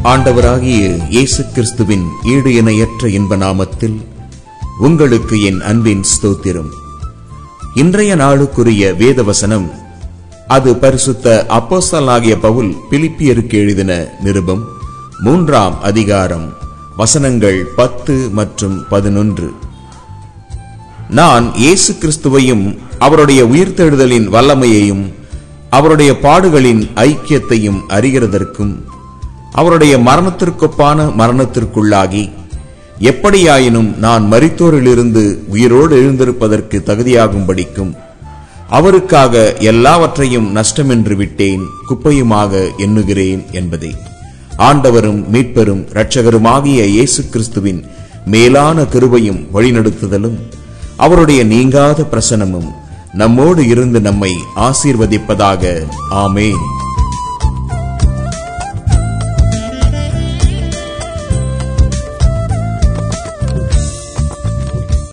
ஆண்டவராகிய இயேசு கிறிஸ்துவின் ஈடு இணையற்ற இன்ப நாமத்தில் உங்களுக்கு என் அன்பின் ஸ்தோத்திரம் இன்றைய நாளுக்குரிய வேத வசனம் அது பரிசுத்த அப்போஸ்தலனாகிய பவுல் பிலிப்பியருக்கு எழுதின நிருபம் மூன்றாம் அதிகாரம் வசனங்கள் பத்து மற்றும் பதினொன்று நான் இயேசு கிறிஸ்துவையும் அவருடைய உயிர்த்தெழுதலின் வல்லமையையும் அவருடைய பாடுகளின் ஐக்கியத்தையும் அறிகிறதற்கும் அவருடைய மரணத்திற்கொப்பான மரணத்திற்குள்ளாகி எப்படியாயினும் நான் மரித்தோரிலிருந்து உயிரோடு எழுந்திருப்பதற்கு தகுதியாகும்படிக்கும் அவருக்காக எல்லாவற்றையும் நஷ்டமென்று விட்டேன் குப்பையுமாக எண்ணுகிறேன் என்பதே ஆண்டவரும் மீட்பெரும் இரட்சகருமாகிய இயேசு கிறிஸ்துவின் மேலான கிருபையும் வழிநடத்துதலும் அவருடைய நீங்காத பிரசனமும் நம்மோடு இருந்து நம்மை ஆசீர்வதிப்பதாக ஆமேன்